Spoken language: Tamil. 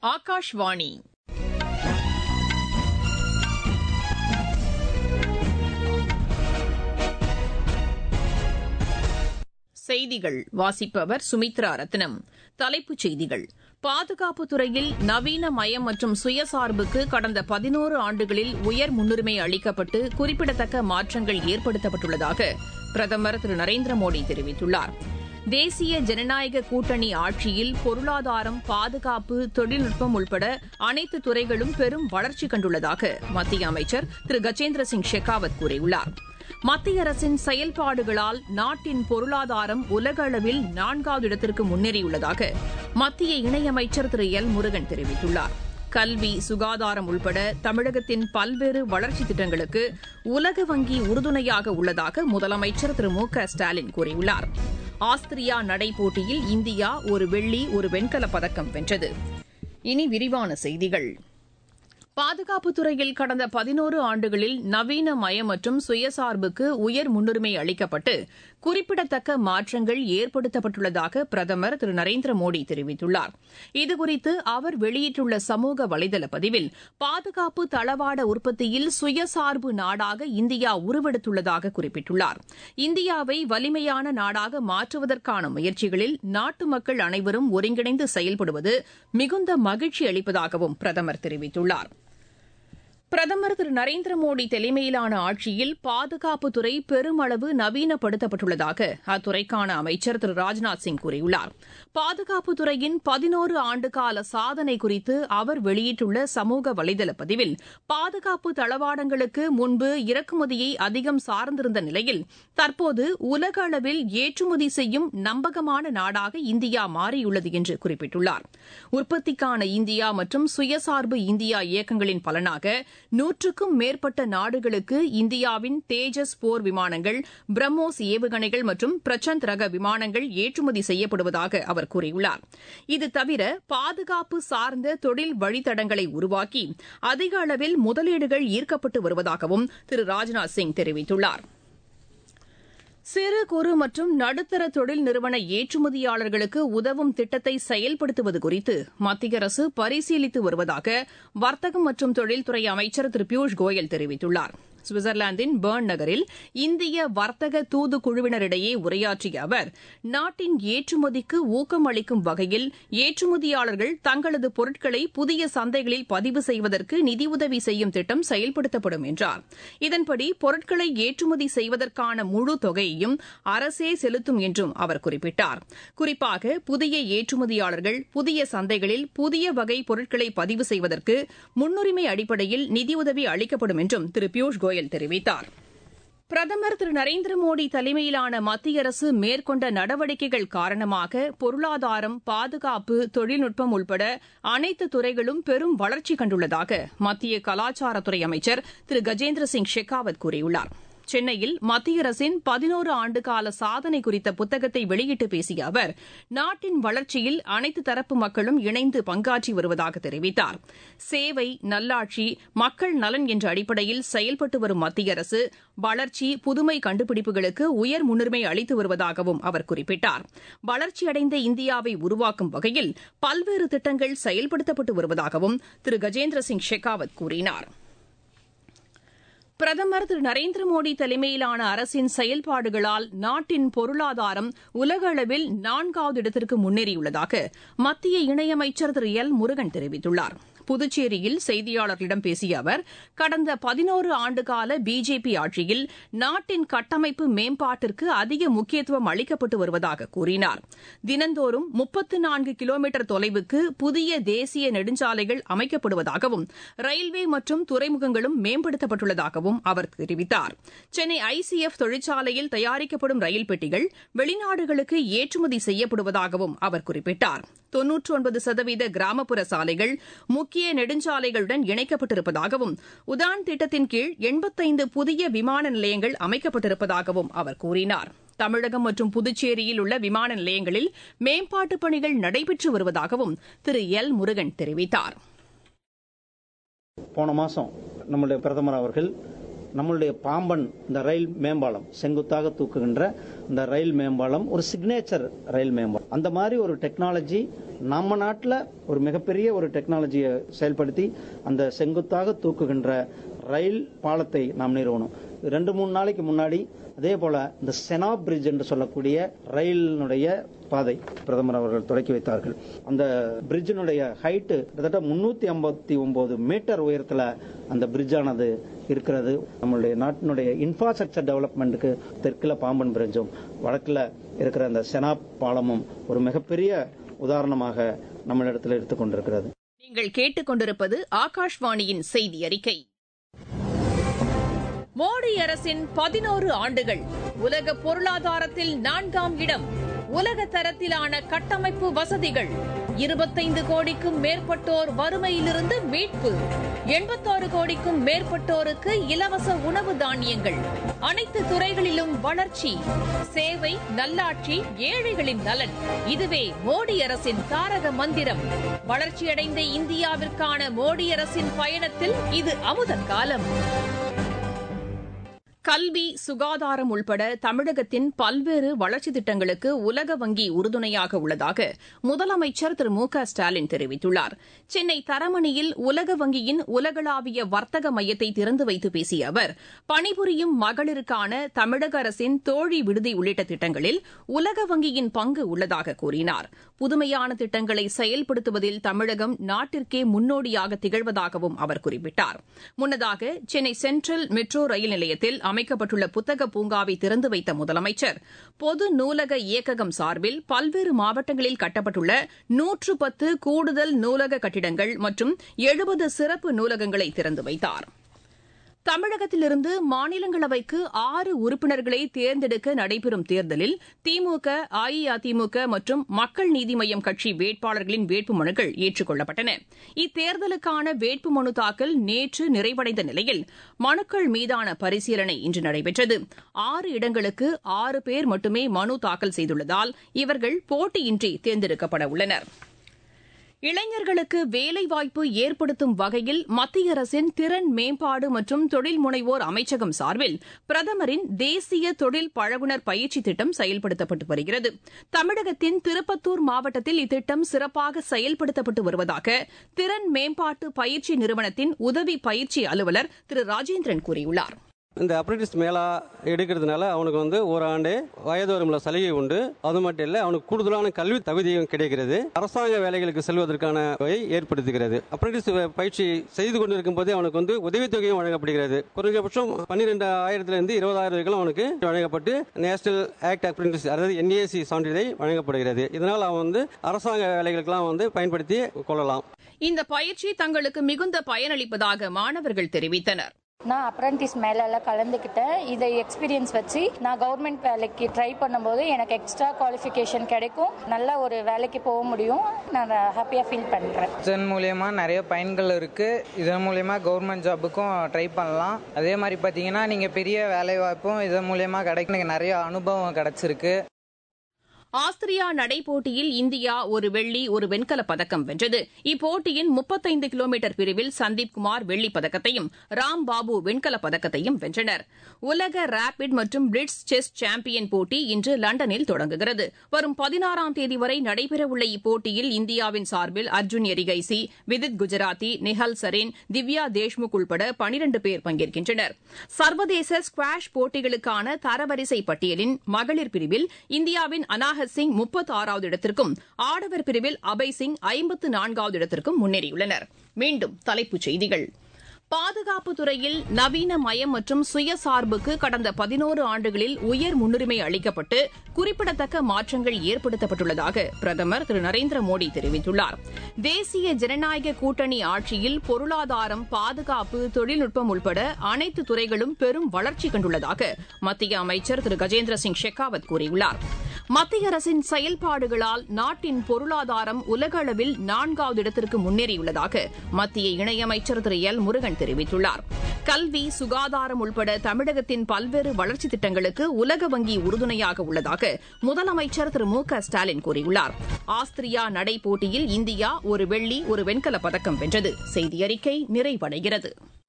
ஆகாஷ்வாணி செய்திகள் வாசிப்பவர் சுமித்ரா ரத்னம் தலைப்புச் செய்திகள் பாதுகாப்புத் துறையில் நவீன மயம் மற்றும் சுயசார்புக்கு கடந்த பதினோரு ஆண்டுகளில் உயர் முன்னுரிமை அளிக்கப்பட்டு குறிப்பிடத்தக்க மாற்றங்கள் ஏற்படுத்தப்பட்டுள்ளதாக பிரதமர் திரு நரேந்திர மோடி தெரிவித்துள்ளார் தேசிய ஜனநாயக கூட்டணி ஆட்சியில் பொருளாதாரம் பாதுகாப்பு தொழில்நுட்பம் உள்பட அனைத்து துறைகளும் பெரும் வளர்ச்சி கண்டுள்ளதாக மத்திய அமைச்சர் திரு கஜேந்திர சிங் ஷெகாவத் கூறியுள்ளார் மத்திய அரசின் செயல்பாடுகளால் நாட்டின் பொருளாதாரம் உலக அளவில் நான்காவது இடத்திற்கு முன்னேறியுள்ளதாக மத்திய இணையமைச்சர் திரு எல் முருகன் தெரிவித்துள்ளார் கல்வி சுகாதாரம் உள்பட தமிழகத்தின் பல்வேறு வளர்ச்சித் திட்டங்களுக்கு உலக வங்கி உறுதுணையாக உள்ளதாக முதலமைச்சர் திரு மு க ஸ்டாலின் கூறியுள்ளார் ஆஸ்திரியா நடைபோட்டியில் இந்தியா ஒரு வெள்ளி ஒரு வெண்கலப் பதக்கம் வென்றது இனி விரிவான செய்திகள் பாதுகாப்புத் துறையில் கடந்த பதினோரு ஆண்டுகளில் நவீன மயம் மற்றும் சுயசார்புக்கு உயர் முன்னுரிமை அளிக்கப்பட்டு குறிப்பிடத்தக்க மாற்றங்கள் ஏற்படுத்தப்பட்டுள்ளதாக பிரதமர் திரு நரேந்திர மோடி தெரிவித்துள்ளார் இதுகுறித்து அவர் வெளியிட்டுள்ள சமூக வலைதள பதிவில் பாதுகாப்பு தளவாட உற்பத்தியில் சுயசார்பு நாடாக இந்தியா உருவெடுத்துள்ளதாக குறிப்பிட்டுள்ளார் இந்தியாவை வலிமையான நாடாக மாற்றுவதற்கான முயற்சிகளில் நாட்டு மக்கள் அனைவரும் ஒருங்கிணைந்து செயல்படுவது மிகுந்த மகிழ்ச்சி அளிப்பதாகவும் பிரதமர் தெரிவித்துள்ளார் பிரதமர் திரு நரேந்திர மோடி தலைமையிலான ஆட்சியில் பாதுகாப்புத்துறை பெருமளவு நவீனப்படுத்தப்பட்டுள்ளதாக அத்துறைக்கான அமைச்சர் திரு ராஜ்நாத் சிங் கூறியுள்ளார் பாதுகாப்புத்துறையின் பதினோரு ஆண்டுகால சாதனை குறித்து அவர் வெளியிட்டுள்ள சமூக வலைதள பதிவில் பாதுகாப்பு தளவாடங்களுக்கு முன்பு இறக்குமதியை அதிகம் சார்ந்திருந்த நிலையில் தற்போது உலக அளவில் ஏற்றுமதி செய்யும் நம்பகமான நாடாக இந்தியா மாறியுள்ளது என்று குறிப்பிட்டுள்ளார் உற்பத்திக்கான இந்தியா மற்றும் சுயசார்பு இந்தியா இயக்கங்களின் பலனாக நூற்றுக்கும் மேற்பட்ட நாடுகளுக்கு இந்தியாவின் தேஜஸ் போர் விமானங்கள் பிரம்மோஸ் ஏவுகணைகள் மற்றும் பிரச்சந்த் ரக விமானங்கள் ஏற்றுமதி செய்யப்படுவதாக அவர் கூறியுள்ளார் இது தவிர பாதுகாப்பு சார்ந்த தொழில் வழித்தடங்களை உருவாக்கி அதிக அளவில் முதலீடுகள் ஈர்க்கப்பட்டு வருவதாகவும் திரு ராஜ்நாத் சிங் தெரிவித்துள்ளார் சிறு குறு மற்றும் நடுத்தர தொழில் நிறுவன ஏற்றுமதியாளர்களுக்கு உதவும் திட்டத்தை செயல்படுத்துவது குறித்து மத்திய அரசு பரிசீலித்து வருவதாக வர்த்தகம் மற்றும் தொழில்துறை அமைச்சர் திரு பியூஷ் கோயல் தெரிவித்துள்ளார் சுவிட்சர்லாந்தின் பேர்ன் நகரில் இந்திய வர்த்தக தூதுக்குழுவினரிடையே உரையாற்றிய அவர் நாட்டின் ஏற்றுமதிக்கு ஊக்கம் அளிக்கும் வகையில் ஏற்றுமதியாளர்கள் தங்களது பொருட்களை புதிய சந்தைகளில் பதிவு செய்வதற்கு நிதியுதவி செய்யும் திட்டம் செயல்படுத்தப்படும் என்றார் இதன்படி பொருட்களை ஏற்றுமதி செய்வதற்கான முழு தொகையையும் அரசே செலுத்தும் என்றும் அவர் குறிப்பிட்டார் குறிப்பாக புதிய ஏற்றுமதியாளர்கள் புதிய சந்தைகளில் புதிய வகை பொருட்களை பதிவு செய்வதற்கு முன்னுரிமை அடிப்படையில் நிதியுதவி அளிக்கப்படும் என்றும் திரு பியூஷ் கோயல் கோயல் தெரிவித்தார் பிரதமர் திரு நரேந்திர மோடி தலைமையிலான மத்திய அரசு மேற்கொண்ட நடவடிக்கைகள் காரணமாக பொருளாதாரம் பாதுகாப்பு தொழில்நுட்பம் உள்பட அனைத்து துறைகளும் பெரும் வளர்ச்சி கண்டுள்ளதாக மத்திய கலாச்சாரத்துறை அமைச்சர் திரு கஜேந்திர சிங் ஷெகாவத் கூறியுள்ளார் சென்னையில் மத்திய அரசின் பதினோரு ஆண்டுகால சாதனை குறித்த புத்தகத்தை வெளியிட்டு பேசிய அவர் நாட்டின் வளர்ச்சியில் அனைத்து தரப்பு மக்களும் இணைந்து பங்காற்றி வருவதாக தெரிவித்தார் சேவை நல்லாட்சி மக்கள் நலன் என்ற அடிப்படையில் செயல்பட்டு வரும் மத்திய அரசு வளர்ச்சி புதுமை கண்டுபிடிப்புகளுக்கு உயர் முன்னுரிமை அளித்து வருவதாகவும் அவர் குறிப்பிட்டார் வளர்ச்சியடைந்த இந்தியாவை உருவாக்கும் வகையில் பல்வேறு திட்டங்கள் செயல்படுத்தப்பட்டு வருவதாகவும் திரு கஜேந்திர சிங் ஷெகாவத் கூறினாா் பிரதமர் திரு நரேந்திர மோடி தலைமையிலான அரசின் செயல்பாடுகளால் நாட்டின் பொருளாதாரம் உலக அளவில் நான்காவது இடத்திற்கு முன்னேறியுள்ளதாக மத்திய இணையமைச்சர் திரு எல் முருகன் தெரிவித்துள்ளார் புதுச்சேரியில் செய்தியாளர்களிடம் பேசிய அவர் கடந்த பதினோரு ஆண்டுகால பிஜேபி ஆட்சியில் நாட்டின் கட்டமைப்பு மேம்பாட்டிற்கு அதிக முக்கியத்துவம் அளிக்கப்பட்டு வருவதாக கூறினார் தினந்தோறும் முப்பத்து நான்கு கிலோமீட்டர் தொலைவுக்கு புதிய தேசிய நெடுஞ்சாலைகள் அமைக்கப்படுவதாகவும் ரயில்வே மற்றும் துறைமுகங்களும் மேம்படுத்தப்பட்டுள்ளதாகவும் அவர் தெரிவித்தார் சென்னை ஐசிஎஃப் தொழிற்சாலையில் தயாரிக்கப்படும் ரயில் பெட்டிகள் வெளிநாடுகளுக்கு ஏற்றுமதி செய்யப்படுவதாகவும் அவர் குறிப்பிட்டார் தொன்னூற்று ஒன்பது சதவீத கிராமப்புற சாலைகள் முக்கிய நெடுஞ்சாலைகளுடன் இணைக்கப்பட்டிருப்பதாகவும் உதான் திட்டத்தின் கீழ் எண்பத்தைந்து புதிய விமான நிலையங்கள் அமைக்கப்பட்டிருப்பதாகவும் அவர் கூறினார் தமிழகம் மற்றும் புதுச்சேரியில் உள்ள விமான நிலையங்களில் மேம்பாட்டுப் பணிகள் நடைபெற்று வருவதாகவும் திரு எல் முருகன் தெரிவித்தார் போன மாதம் நம்முடைய பிரதமர் அவர்கள் நம்மளுடைய பாம்பன் இந்த ரயில் மேம்பாலம் செங்குத்தாக தூக்குகின்ற இந்த ரயில் மேம்பாலம் ஒரு சிக்னேச்சர் ரயில் மேம்பாலம் அந்த மாதிரி ஒரு டெக்னாலஜி நம்ம நாட்டில் ஒரு மிகப்பெரிய ஒரு டெக்னாலஜியை செயல்படுத்தி அந்த செங்குத்தாக தூக்குகின்ற ரயில் பாலத்தை நாம் நிறுவனம் ரெண்டு மூணு நாளைக்கு முன்னாடி அதே போல இந்த செனா பிரிட்ஜ் என்று சொல்லக்கூடிய ரயிலினுடைய பாதை பிரதமர் அவர்கள் தொடக்கி வைத்தார்கள் அந்த பிரிட்ஜினுடைய ஹைட்டு கிட்டத்தட்ட முன்னூத்தி ஐம்பத்தி ஒன்பது மீட்டர் உயரத்துல அந்த பிரிட்ஜானது இருக்கிறது நம்மளுடைய நாட்டினுடைய இன்ஃப்ராஸ்ட்ரக்சர் டெவலப்மெண்ட்டுக்கு தெற்குல பாம்பன் பிரிட்ஜும் வடக்குல இருக்கிற அந்த செனா பாலமும் ஒரு மிகப்பெரிய உதாரணமாக நம்மளிடத்தில் எடுத்துக்கொண்டிருக்கிறது நீங்கள் கேட்டுக்கொண்டிருப்பது ஆகாஷ்வாணியின் செய்தி அறிக்கை மோடி அரசின் பதினோரு ஆண்டுகள் உலக பொருளாதாரத்தில் நான்காம் இடம் உலக தரத்திலான கட்டமைப்பு வசதிகள் இருபத்தைந்து கோடிக்கும் மேற்பட்டோர் வறுமையிலிருந்து மீட்பு எண்பத்தாறு கோடிக்கும் மேற்பட்டோருக்கு இலவச உணவு தானியங்கள் அனைத்து துறைகளிலும் வளர்ச்சி சேவை நல்லாட்சி ஏழைகளின் நலன் இதுவே மோடி அரசின் தாரக மந்திரம் வளர்ச்சியடைந்த இந்தியாவிற்கான மோடி அரசின் பயணத்தில் இது அமுத காலம் கல்வி சுகாதாரம் உள்பட தமிழகத்தின் பல்வேறு வளர்ச்சித் திட்டங்களுக்கு உலக வங்கி உறுதுணையாக உள்ளதாக முதலமைச்சர் திரு மு க ஸ்டாலின் தெரிவித்துள்ளார் சென்னை தரமணியில் உலக வங்கியின் உலகளாவிய வர்த்தக மையத்தை திறந்து வைத்து பேசிய அவர் பணிபுரியும் மகளிருக்கான தமிழக அரசின் தோழி விடுதி உள்ளிட்ட திட்டங்களில் உலக வங்கியின் பங்கு உள்ளதாக கூறினார் புதுமையான திட்டங்களை செயல்படுத்துவதில் தமிழகம் நாட்டிற்கே முன்னோடியாக திகழ்வதாகவும் அவர் குறிப்பிட்டார் முன்னதாக சென்னை சென்ட்ரல் மெட்ரோ ரயில் நிலையத்தில் அமைக்கப்பட்டுள்ள புத்தக பூங்காவை திறந்து வைத்த முதலமைச்சர் பொது நூலக இயக்ககம் சார்பில் பல்வேறு மாவட்டங்களில் கட்டப்பட்டுள்ள நூற்று பத்து கூடுதல் நூலக கட்டிடங்கள் மற்றும் எழுபது சிறப்பு நூலகங்களை திறந்து வைத்தாா் தமிழகத்திலிருந்து மாநிலங்களவைக்கு ஆறு உறுப்பினர்களை தேர்ந்தெடுக்க நடைபெறும் தேர்தலில் திமுக அஇஅதிமுக மற்றும் மக்கள் நீதி மய்யம் கட்சி வேட்பாளர்களின் வேட்புமனுக்கள் ஏற்றுக் கொள்ளப்பட்டன இத்தேர்தலுக்கான வேட்புமனு தாக்கல் நேற்று நிறைவடைந்த நிலையில் மனுக்கள் மீதான பரிசீலனை இன்று நடைபெற்றது ஆறு இடங்களுக்கு ஆறு பேர் மட்டுமே மனு தாக்கல் செய்துள்ளதால் இவர்கள் போட்டியின்றி தேர்ந்தெடுக்கப்பட உள்ளனா் இளைஞர்களுக்கு வேலைவாய்ப்பு ஏற்படுத்தும் வகையில் மத்திய அரசின் திறன் மேம்பாடு மற்றும் தொழில் முனைவோர் அமைச்சகம் சார்பில் பிரதமரின் தேசிய தொழில் பழகுனர் பயிற்சி திட்டம் செயல்படுத்தப்பட்டு வருகிறது தமிழகத்தின் திருப்பத்தூர் மாவட்டத்தில் இத்திட்டம் சிறப்பாக செயல்படுத்தப்பட்டு வருவதாக திறன் மேம்பாட்டு பயிற்சி நிறுவனத்தின் உதவி பயிற்சி அலுவலர் திரு ராஜேந்திரன் கூறியுள்ளார் இந்த அப்ரண்டிஸ் மேலா எடுக்கிறதுனால அவனுக்கு வந்து ஒரு ஆண்டு வயது வரும்ல சலுகை உண்டு அது மட்டும் இல்லை அவனுக்கு கூடுதலான கல்வி தகுதியும் கிடைக்கிறது அரசாங்க வேலைகளுக்கு செல்வதற்கான வகை ஏற்படுத்துகிறது அப்ரண்டிஸ் பயிற்சி செய்து கொண்டிருக்கும் போதே அவனுக்கு வந்து உதவித்தொகையும் வழங்கப்படுகிறது குறைஞ்சபட்சம் பன்னிரெண்டு ஆயிரத்திலிருந்து இருபதாயிரம் வரைக்கும் அவனுக்கு வழங்கப்பட்டு நேஷனல் ஆக்ட் அப்ரண்டிஸ் அதாவது என்ஏசி சான்றிதழ் வழங்கப்படுகிறது இதனால் அவன் வந்து அரசாங்க வேலைகளுக்கெல்லாம் வந்து பயன்படுத்தி கொள்ளலாம் இந்த பயிற்சி தங்களுக்கு மிகுந்த பயனளிப்பதாக மாணவர்கள் தெரிவித்தனர் நான் அப்ரண்டிஸ் மேலெல்லாம் கலந்துக்கிட்டேன் இதை எக்ஸ்பீரியன்ஸ் வச்சு நான் கவர்மெண்ட் வேலைக்கு ட்ரை பண்ணும்போது எனக்கு எக்ஸ்ட்ரா குவாலிஃபிகேஷன் கிடைக்கும் நல்ல ஒரு வேலைக்கு போக முடியும் நான் ஹாப்பியாக ஃபீல் பண்ணுறேன் இதன் மூலயமா நிறைய பயன்கள் இருக்குது இதன் மூலயமா கவர்மெண்ட் ஜாபுக்கும் ட்ரை பண்ணலாம் அதே மாதிரி பார்த்தீங்கன்னா நீங்கள் பெரிய வேலை வாய்ப்பும் இதன் மூலயமா கிடைக்க எனக்கு நிறைய அனுபவம் கிடைச்சிருக்கு ஆஸ்திரியா நடைப்போட்டியில் இந்தியா ஒரு வெள்ளி ஒரு வெண்கலப் பதக்கம் வென்றது இப்போட்டியின் முப்பத்தைந்து கிலோமீட்டர் பிரிவில் சந்தீப் குமார் வெள்ளிப் பதக்கத்தையும் ராம் பாபு வெண்கலப் பதக்கத்தையும் வென்றனர் உலக ரேபிட் மற்றும் பிளிட்ஸ் செஸ் சாம்பியன் போட்டி இன்று லண்டனில் தொடங்குகிறது வரும் பதினாறாம் தேதி வரை நடைபெறவுள்ள இப்போட்டியில் இந்தியாவின் சார்பில் அர்ஜுன் எரிகைசி விதித் குஜராத்தி நிஹல் சரேன் திவ்யா தேஷ்முக் உள்பட பனிரண்டு பேர் பங்கேற்கின்றனர் சர்வதேச ஸ்குவாஷ் போட்டிகளுக்கான தரவரிசை பட்டியலின் மகளிர் பிரிவில் இந்தியாவின் அனாக சிங் முப்பத்தி ஆறாவது இடத்திற்கும் ஆடவர் பிரிவில் அபய் சிங் ஐம்பத்து நான்காவது இடத்திற்கும் முன்னேறியுள்ளனர் மீண்டும் தலைப்புச் செய்திகள் பாதுகாப்பு துறையில் நவீன மயம் மற்றும் சுயசார்புக்கு கடந்த பதினோரு ஆண்டுகளில் உயர் முன்னுரிமை அளிக்கப்பட்டு குறிப்பிடத்தக்க மாற்றங்கள் ஏற்படுத்தப்பட்டுள்ளதாக பிரதமர் திரு நரேந்திர மோடி தெரிவித்துள்ளார் தேசிய ஜனநாயக கூட்டணி ஆட்சியில் பொருளாதாரம் பாதுகாப்பு தொழில்நுட்பம் உள்பட அனைத்து துறைகளும் பெரும் வளர்ச்சி கண்டுள்ளதாக மத்திய அமைச்சர் திரு கஜேந்திர சிங் ஷெகாவத் கூறியுள்ளார் மத்திய அரசின் செயல்பாடுகளால் நாட்டின் பொருளாதாரம் உலக அளவில் நான்காவது இடத்திற்கு முன்னேறியுள்ளதாக மத்திய இணையமைச்சர் திரு எல் முருகன் தெரிவித்துள்ளார் கல்வி சுகாதாரம் உள்பட தமிழகத்தின் பல்வேறு வளர்ச்சித் திட்டங்களுக்கு உலக வங்கி உறுதுணையாக உள்ளதாக முதலமைச்சர் திரு மு க ஸ்டாலின் கூறியுள்ளார் ஆஸ்திரியா நடை போட்டியில் இந்தியா ஒரு வெள்ளி ஒரு வெண்கலப் பதக்கம் வென்றது செய்தி அறிக்கை நிறைவடைகிறது